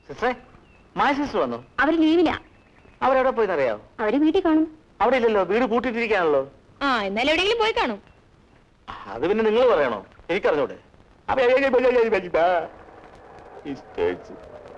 സിസ്റ്ററെ മായ സിസ്റ്റർ വന്നു അവർ ലീവില്ല അവരെവിടെ പോയിന്നറിയാവോ അവര് വീട്ടിൽ കാണും അവിടെ ഇല്ലല്ലോ വീട് പൂട്ടിയിട്ടിരിക്കാണല്ലോ ആ എന്നാലും എവിടെയെങ്കിലും പോയി കാണും അത് പിന്നെ നിങ്ങൾ പറയണോ എനിക്കറിഞ്ഞൂടെ അപ്പൊ ഏ- ഏ- ഏ- ഏ- ഏ- ആ. സിസ്റ്റേഴ്സ്.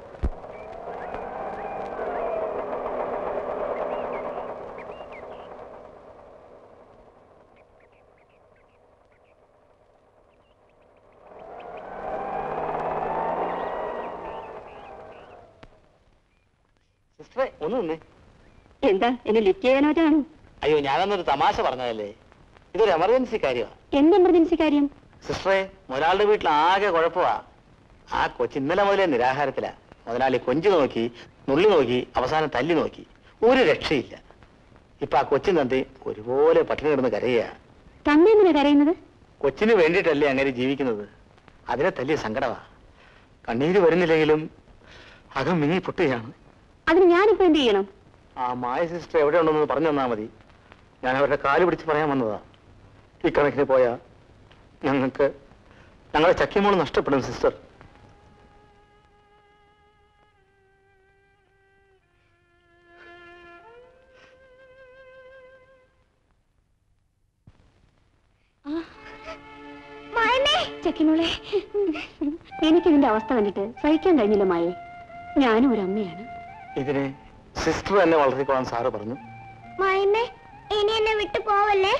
സിസ്റ്ററെ ഒന്ന് നിന്നേ എന്താ എന്നെ ലിഫ്റ്റ് ചെയ്യാനായിട്ടാണ് അയ്യോ ഞാനന്നൊരു തമാശ പറഞ്ഞതല്ലേ ഇതൊരു എമർജൻസി കാര്യമാണ് എന്ത് എമർജൻസി കാര്യം സിസ്റ്ററെ മുതലാളിയുടെ വീട്ടിൽ ആകെ കുഴപ്പമാ ആ കൊച്ചു ഇന്നലെ മുതലേ നിരാഹാരത്തിലാ മുതലാളി കൊഞ്ചു നോക്കി നുള്ളി നോക്കി അവസാനം തല്ലി നോക്കി ഒരു രക്ഷയില്ല ഇപ്പൊ ആ കൊച്ചിൻ തന്തി ഒരുപോലെ പട്ടിണി കിടന്ന് കരയുക തന്ത എന്തിനാ കരയുന്നത് കൊച്ചിന് വേണ്ടിയിട്ടല്ലേ അങ്ങനെ ജീവിക്കുന്നത് അതിനെ തല്ലിയ സങ്കടമാ കണ്ണീര് വരുന്നില്ലെങ്കിലും അകം മിങ്ങി പൊട്ടുകയാണ് അതിന് ഞാനിപ്പോ എന്ത് ചെയ്യണം ആ മായ സിസ്റ്റർ എവിടെ ഉണ്ടെന്ന് പറഞ്ഞു തന്നാ മതി ഞാൻ അവരുടെ കാല് പിടിച്ച് പറയാൻ വന്നതാ ഈ കണക്കിന് പോയാ ഞങ്ങൾക്ക് ഞങ്ങളെ ചക്കിമോള് നഷ്ടപ്പെടും സിസ്റ്റർ ചെക്കിനോളെ എനിക്ക് ഇതിന്റെ അവസ്ഥ കണ്ടിട്ട് സഹിക്കാൻ കഴിഞ്ഞില്ല മായേ ഞാനും ഒരു അമ്മയാണ് ഇതിനെ സിസ്റ്റർ തന്നെ വളർത്തിക്കോളാൻ സാറ് പറഞ്ഞു മായമ്മേ ഇനി എന്നെ വിട്ടു പോവല്ലേ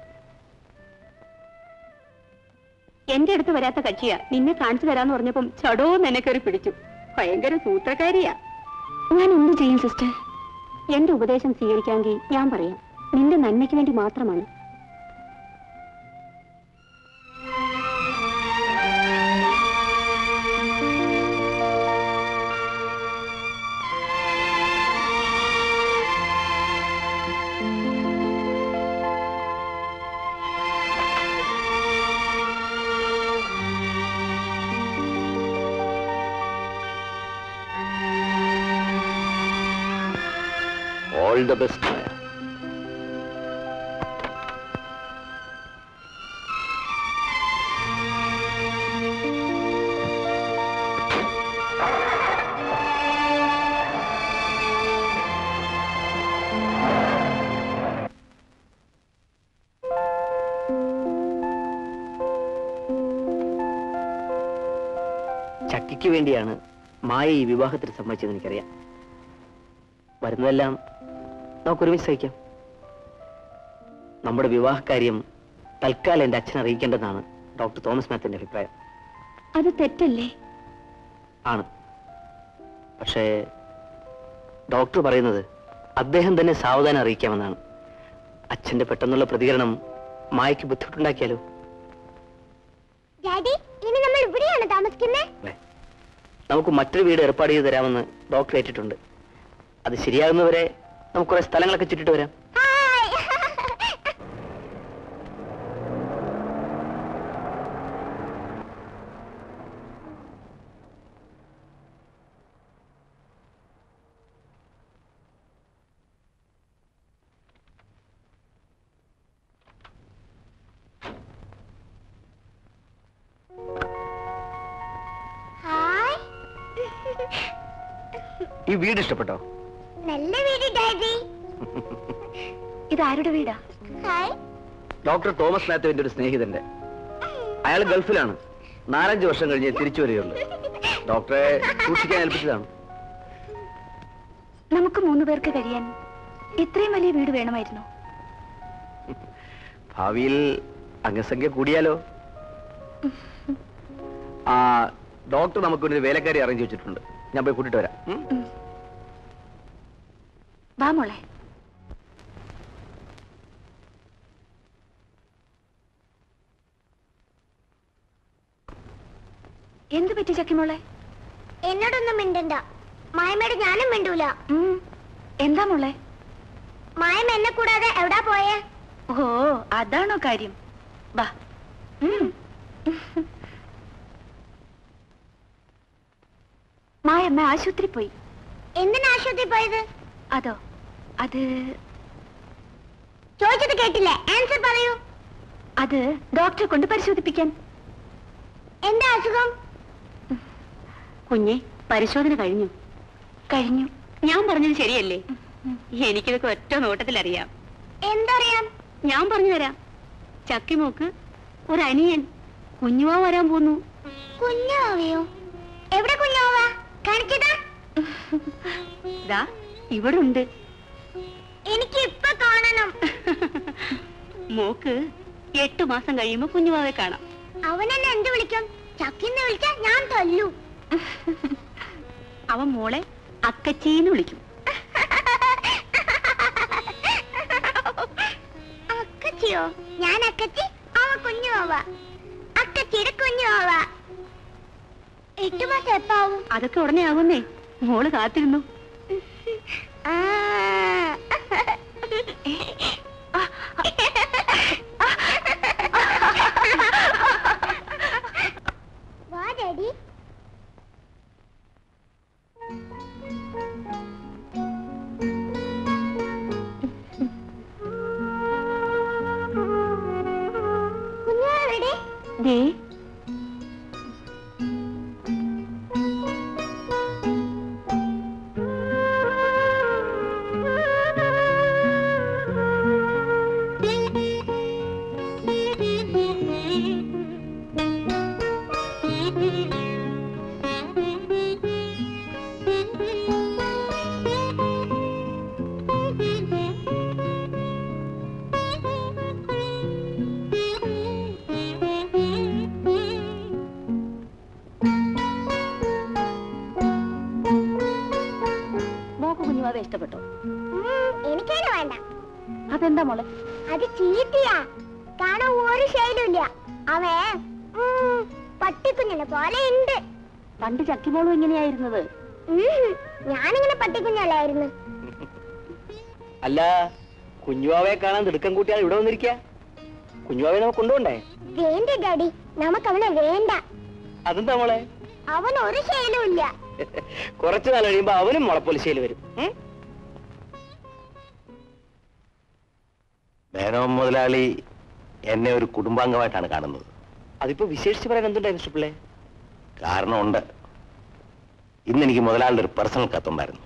എന്റെ അടുത്ത് വരാത്ത കക്ഷിയാ നിന്നെ കാണിച്ചു തരാന്ന് പറഞ്ഞപ്പം ചടോന്ന് എന്നെ കയറി പിടിച്ചു ഭയങ്കര സൂത്രക്കാരിയാ ഞാൻ എന്ത് ചെയ്യും സിസ്റ്റർ എന്റെ ഉപദേശം സ്വീകരിക്കാമെങ്കിൽ ഞാൻ പറയാം നിന്റെ നന്മയ്ക്ക് വേണ്ടി മാത്രമാണ് ഓൾ ദ ബെസ്റ്റ് മായ ചക്കിക്ക് വേണ്ടിയാണ് മായ ഈ വിവാഹത്തിന് സമ്മതിച്ചത് എനിക്കറിയാം വരുന്നതെല്ലാം നമുക്ക് ഒരുമിച്ച് സഹിക്കാം നമ്മുടെ വിവാഹകാര്യം തൽക്കാലം എന്റെ അച്ഛനെ അറിയിക്കേണ്ടതാണ് ഡോക്ടർ തോമസ് മാത്തിന്റെ അഭിപ്രായം അത് തെറ്റല്ലേ ആണ് പക്ഷേ ഡോക്ടർ പറയുന്നത് അദ്ദേഹം തന്നെ സാവധാനം അറിയിക്കാമെന്നാണ് അച്ഛന്റെ പെട്ടെന്നുള്ള പ്രതികരണം മായയ്ക്ക് ബുദ്ധിമുട്ടുണ്ടാക്കിയാലോ ഡാഡി ഇനി നമ്മൾ ഇവിടെയാണ് താമസിക്കുന്നത് വേ. നമുക്ക് മറ്റൊരു വീട് ഏർപ്പാട് ചെയ്ത് തരാമെന്ന് ഡോക്ടർ ഏറ്റിട്ടുണ്ട് അത് ശരിയാകുന്നവരെ നമുക്ക് കുറെ സ്ഥലങ്ങളൊക്കെ ചുറ്റിട്ട് വരാം ഹായ് ഈ വീട് ഇഷ്ടപ്പെട്ടോ നല്ല വീട് ഡാഡി ഇത് ആരുടെ വീടാ ഹായ് ഡോക്ടർ തോമസ് മാത്യുവിന്റെ ഒരു സ്നേഹിതന്റെ അയാൾ ഗൾഫിലാണ് നാലഞ്ച് വർഷം കഴിഞ്ഞ് തിരിച്ചു വരികയുള്ളൂ ഡോക്ടറെ സൂക്ഷിക്കാൻ ഏൽപ്പിച്ചതാണ് നമുക്ക് മൂന്ന് പേർക്ക് കഴിയാൻ ഇത്രയും വലിയ വീട് വേണമായിരുന്നു ഭാവിയിൽ അംഗസംഖ്യ കൂടിയാലോ ആ ഡോക്ടർ നമുക്ക് ഒരു വേലക്കാരി അറേഞ്ച് വെച്ചിട്ടുണ്ട് ഞാൻ പോയി കൂട്ടിട്ട് വരാം ഉം? വാ മോളെ എന്ത് പറ്റി ചക്കിമോളെ എന്നോടൊന്നും മിണ്ടണ്ട മായമ്മയുടെ ഞാനും മിണ്ടൂല ഉം, എന്താ മോളെ മായമ്മ എന്നെ കൂടാതെ എവിടാ പോയേ ഓ അതാണോ കാര്യം വാ ഉം. മായമ്മ ആശുപത്രി പോയി എന്തിനാ ആശുപത്രി പോയത് അതോ അത് ചോദിച്ചത് കേട്ടില്ലേ ആൻസർ പറയൂ അത് ഡോക്ടറെ കൊണ്ട് പരിശോധിപ്പിക്കാൻ എന്താ അസുഖം കുഞ്ഞെ പരിശോധന കഴിഞ്ഞു കഴിഞ്ഞു ഞാൻ പറഞ്ഞത് ശരിയല്ലേ എനിക്കിതൊക്കെ ഒറ്റ നോട്ടത്തിലറിയാം എന്തറിയാം ഞാൻ പറഞ്ഞു തരാം ചക്കിമോക്ക് ഒരു അനിയൻ കുഞ്ഞുവാ വരാൻ പോന്നു കുഞ്ഞാവയോ എവിടെ കുഞ്ഞാവ കാണിച്ചതാ ദാ ഇവിടെ ഉണ്ട് എനിക്ക് ഇപ്പൊ കാണണം മോക്ക് എട്ട് മാസം കഴിയുമ്പോ കുഞ്ഞുവാവെ കാണാം അവൻ എന്നെ എന്ത് വിളിക്കും ചക്കിന്ന് വിളിച്ചാ ഞാൻ തല്ലു അവൻ മോളെ അക്കച്ചീന്ന് വിളിക്കും അക്കച്ചിയോ ഞാൻ അക്കച്ചി അവ കുഞ്ഞുവാവ അക്കച്ചിയുടെ കുഞ്ഞുവാവ എട്ടു മാസം എപ്പാവും അതൊക്കെ ഉടനെ ആകുന്നേ മോള് കാത്തിരുന്നു ആ. വാ ഡാഡി കുഞ്ഞാവെവിടെ ദേ മോക്ക് കുഞ്ഞുവാവെ ഇഷ്ടപ്പെട്ടോ എനിക്കതിന് വേണ്ട അതെന്താ മോളെ അത് ചീത്തയാ കാണാൻ ഒരു ശൈലുമില്ല അവൻ ഉം, പട്ടിക്കുഞ്ഞിനെ പോലെ ഉണ്ട് പണ്ട് ചക്കിമോളും എങ്ങനെയായിരുന്നത് ഉം, ഞാനിങ്ങനെ പട്ടിക്കുഞ്ഞല്ലായിരുന്നു അല്ല കുഞ്ഞുവാവയെ കാണാൻ തിടുക്കം കൂട്ടിയാൽ ഇവിടെ വന്നിരിക്കുക കുഞ്ഞുവാവയെ നമുക്ക് കൊണ്ടുപോണ്ടേ വേണ്ട ഡാഡി നമുക്ക് അവനെ വേണ്ട അതെന്താ മോളെ അവൻ ഒരു ശൈലുമില്ല കുറച്ചു നാൾ കഴിയുമ്പോ അവനും മുളപ്പൊലിശയിൽ വരും ഉം? മേനോൻ മുതലാളി എന്നെ ഒരു കുടുംബാംഗമായിട്ടാണ് കാണുന്നത് അതിപ്പോ വിശേഷിച്ച് പറയാൻ എന്തുണ്ടായിരുന്നു പിള്ളേ കാരണമുണ്ട് ഇന്ന് എനിക്ക് മുതലാളിയുടെ ഒരു പേഴ്സണൽ കത്തുണ്ടായിരുന്നു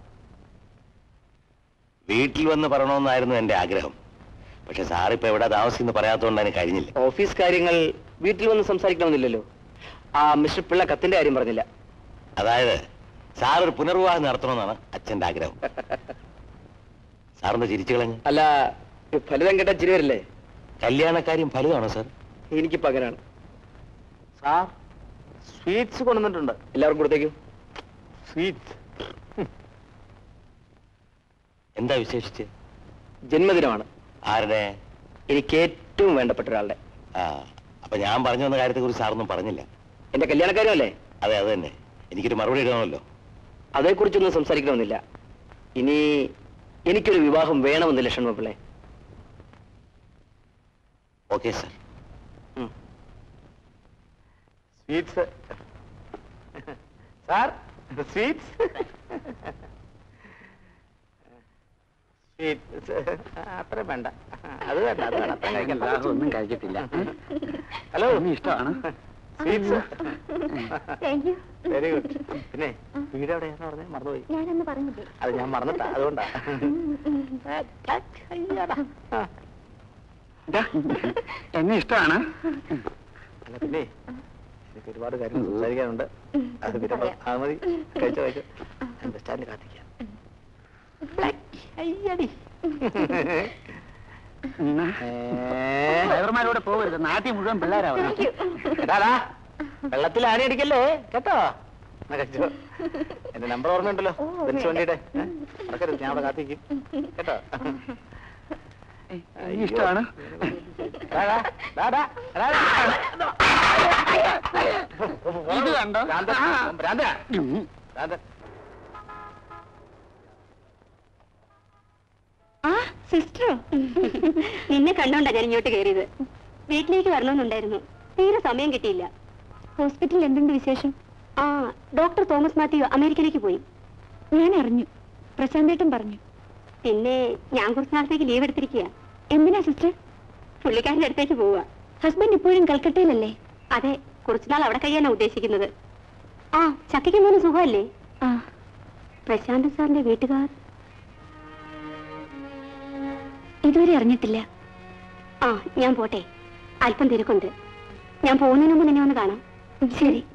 വീട്ടിൽ വന്ന് പറയണമെന്നായിരുന്നു എന്റെ ആഗ്രഹം പക്ഷെ സാറിപ്പോ എവിടെ താമസിക്കുന്നു പറയാത്തതുകൊണ്ട് അതിന് കഴിഞ്ഞില്ല ഓഫീസ് കാര്യങ്ങൾ വീട്ടിൽ വന്ന് സംസാരിക്കണമെന്നില്ലല്ലോ ആ മിസ്റ്റർ പിള്ള കത്തിന്റെ കാര്യം പറഞ്ഞില്ല അതായത് സാർ ഒരു പുനർവിവാഹം നടത്തണമെന്നാണ് അച്ഛന്റെ ആഗ്രഹം സാറിന്റെ ചിരിച്ചു കളഞ്ഞ് അല്ല ഈ ഫലിതം കേട്ട ചിരി വരില്ലേ കല്യാണക്കാര്യം ഫലിതമാണോ സാർ എനിക്ക് പകരാണ് സാർ സ്വീറ്റ്സ് കൊണ്ടുവന്നിട്ടുണ്ട് എല്ലാവർക്കും കൊടുത്തേക്കും സ്വീറ്റ്സ് എന്താ വിശേഷിച്ച് ജന്മദിനമാണ് ആരുടെ എനിക്ക് ഏറ്റവും വേണ്ടപ്പെട്ട ഒരാളുടെ ആ അപ്പൊ ഞാൻ പറഞ്ഞു വന്ന കാര്യത്തെ കുറിച്ച് സാറൊന്നും പറഞ്ഞില്ല എന്റെ കല്യാണക്കാരുമല്ലേ അതെ അത് തന്നെ എനിക്കൊരു മറുപടി ഇടണമല്ലോ അതേക്കുറിച്ചൊന്നും സംസാരിക്കണമെന്നില്ല ഇനി എനിക്കൊരു വിവാഹം വേണമെന്ന് ലക്ഷണം പിള്ളേ okay sir sweets sir sweets sweets അത്ര വേണ്ട അത് വേണ്ട അത് വേണ്ട അത്ര കഴിക്കണ്ട ഒന്നും കഴിച്ചിട്ടില്ല ഹലോ ഇഷ്ടമാണ് sweets thank you very good പിന്നെ വീട് എവിടെയാന്ന് പറഞ്ഞേ മറന്നുപോയി ഞാനൊന്ന് പറഞ്ഞില്ലേ അത് ഞാൻ മറന്നിട്ടാ അതുകൊണ്ടാ അയ്യടാ. ആ. എന്നെ ഇഷ്ടമാണ് അല്ല പിന്നെ എനിക്ക് ഒരുപാട് കാര്യങ്ങൾ സംസാരിക്കാനുണ്ട് അത് പിന്നെ പ- അത് മതി കഴിച്ചോ കഴിച്ചോ ഞാൻ ബസ് സ്റ്റാൻഡിൽ കാത്തിക്കാം അയ്യടി ഡ്രൈവർമാരോട് പോകരുത് നാട്ടിൽ മുഴുവൻ പിള്ളേരാവണം എടാടാ വെള്ളത്തിൽ ആണി അടിക്കല്ലേ കേട്ടോ എന്നാ കഴിച്ചോ എന്റെ നമ്പർ ഓർമ്മയുണ്ടല്ലോ ബെൻസ് വണ്ടിയുടെ ഏ? മറക്കരുത് ഞാൻ അവിടെ കാത്തിക്കും കേട്ടോ അയ്യോ. ഇഷ്ടമാണ് ഡാ, ഡാ, ഡാ, ഡാ, ഡാ, ഡാ. ഇത് കണ്ടോ? ഭ്രാന്തൻ, ഭ്രാന്തനാ. ഭ്രാന്തൻ. ആ സിസ്റ്ററോ നിന്നെ കണ്ടോണ്ടാ ഞാൻ ഇങ്ങോട്ട് കയറിയത് വീട്ടിലേക്ക് വരണമെന്നുണ്ടായിരുന്നു തീരെ സമയം കിട്ടിയില്ല ഹോസ്പിറ്റലിൽ എന്തുണ്ട് വിശേഷം ആ ഡോക്ടർ തോമസ് മാത്യു അമേരിക്കയിലേക്ക് പോയി ഞാൻ അറിഞ്ഞു പ്രശാന്തേട്ടൻ പറഞ്ഞു പിന്നെ ഞാൻ കുറച്ച് നാളത്തേക്ക് ലീവ് എടുത്തിരിക്കുക എന്തിനാ സിസ്റ്റർ പുള്ളിക്കാരന്റെ അടുത്തേക്ക് പോവുക ഹസ്ബൻഡ് ഇപ്പോഴും കൽക്കട്ടയിലല്ലേ അതെ കുറച്ചുനാൾ അവിടെ കഴിയാനാ ഉദ്ദേശിക്കുന്നത് ആ ചക്കയ്ക്ക് മോന് സുഖമല്ലേ ആ പ്രശാന്ത് സാറിന്റെ വീട്ടുകാർ ഇതുവരെ അറിഞ്ഞിട്ടില്ല ആ ഞാൻ പോട്ടെ അല്പം തിരക്കുണ്ട് ഞാൻ പോകുന്നതിന് മുമ്പ് നിന്നെ ഒന്ന് കാണാം ശരി